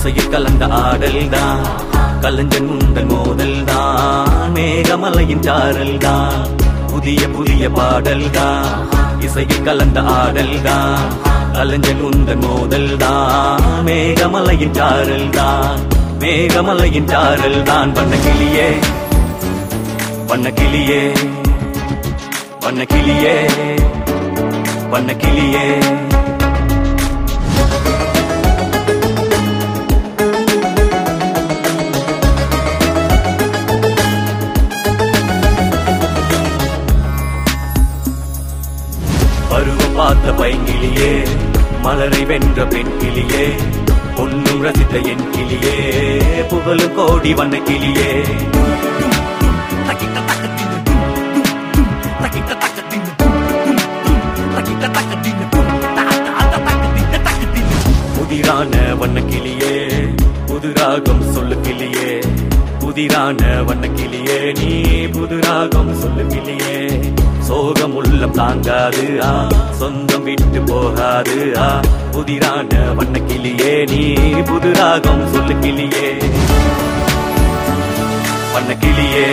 இசையில் கலந்த ஆடல் தான் கலைஞன் உந்தன் மோதல் தான் மேகமலையின் சாரல் தான் புதிய புதிய பாடல் தான் இசையில் கலந்த ஆடல் தான் கலைஞன் உந்தன் மோதல் தான் மேகமலையின் சாரல் தான் மேகமலையின் சாரல் தான் பண்ண கிளியே பண்ண கிளியே பண்ண கிளியே பண்ண கிளியே பருவம் பார்த்த பைங்கிளியே மலரை வென்ற பெண் கிளியே பொன்னும் ரசித்த என் கிளியே புகழும் கோடி வண்ண கிளியே புதிரான வண்ண கிளியே புதுராகம் சொல்லு கிளியே புதிரான வண்ண கிளியே நீ புதுராகம் சொல்லு கிளியே சோகம் உள்ளம் தாங்காது ஆ சொந்தம் விட்டு போகாது ஆ புதிரான வண்ண கிளியே நீ புதுராகம் சொல்லு கிளியே வண்ண கிளியே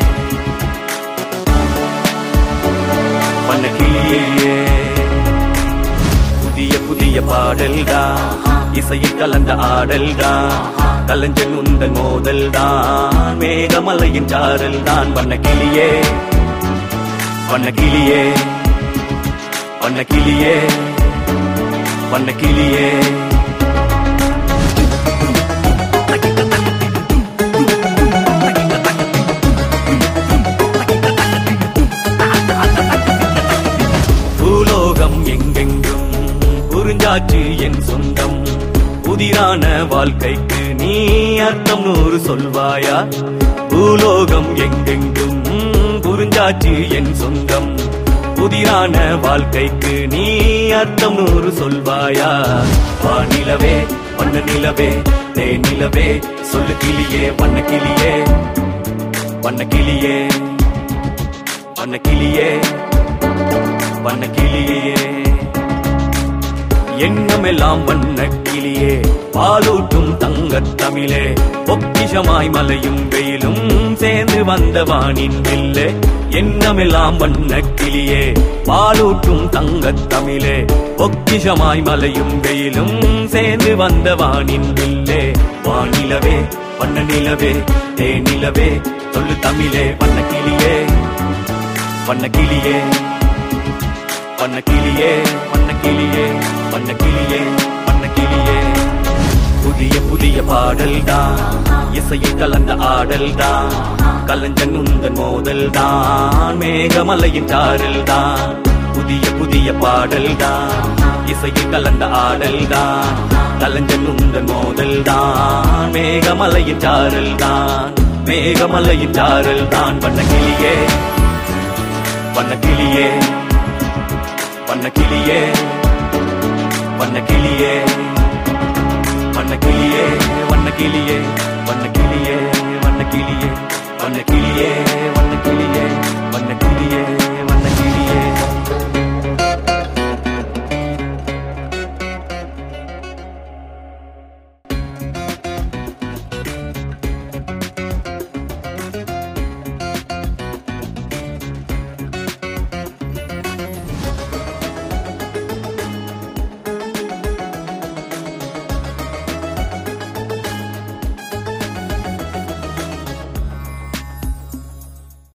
வண்ண கிளியே புதிய புதிய பாடல்தான் இசையில் கலந்த ஆடல்தான் கலைஞன் உந்தன் மோதல் தான் மேகமலையின் சாரல் தான் வண்ண கிளியே வண்ண கிளியே வண்ண கிளியே வண்ண கிளியே பூலோகம் எங்கெங்கும் புரிஞ்சாச்சு என் சொந்தம் புதிரான வாழ்க்கைக்கு நீ அர்த்தம் நூறு சொல்வாயா பூலோகம் எங்கெங்கும் புரிஞ்சாச்சு என் சொந்தம் புதிரான வாழ்க்கைக்கு நீ அர்த்தம் நூறு சொல்வாயா வானிலவே வண்ண நிலவே தே நிலவே சொல்லு கிளியே வண்ண கிளியே வண்ண கிளியே வண்ண கிளியே வண்ண கிளியே எண்ணமெல்லாம் வண்ண கிளியே பாலூட்டும் தங்கத் தமிழே பொக்கிஷமாய் மலையும் வெயிலும் சேர்ந்து வந்த வானின் வில்லே எண்ணமெல்லாம் வண்ண கிளியே பாலூட்டும் தங்கத் தமிழே பொக்கிஷமாய் மலையும் வெயிலும் சேர்ந்து வந்த வானின் வில்லே வானிலவே வண்ண நிலவே தே நிலவே சொல்லு தமிழே வண்ண கிளியே வண்ண கிளியே வண்ண கிளியே வண்ண கிளியே வண்ண கிளியே வண்ண கிளியே புதிய புதிய பாடல் தான் இசையில் கலந்த ஆடல் தான் கலைஞன் உந்தன் மோதல் தான் மேகமலையின் சாரல் தான் புதிய புதிய பாடல் தான் இசையில் கலந்த ஆடல் தான் கலைஞன் உந்தன் மோதல் தான் மேகமலையின் சாரல் தான் மேகமலையின் சாரல் தான் வண்ண கிளியே வண்ண கிளியே வண்ண கிளியே வண்ண கிளியே வண்ண கிளியே வண்ண கிளியே வண்ண கிளியே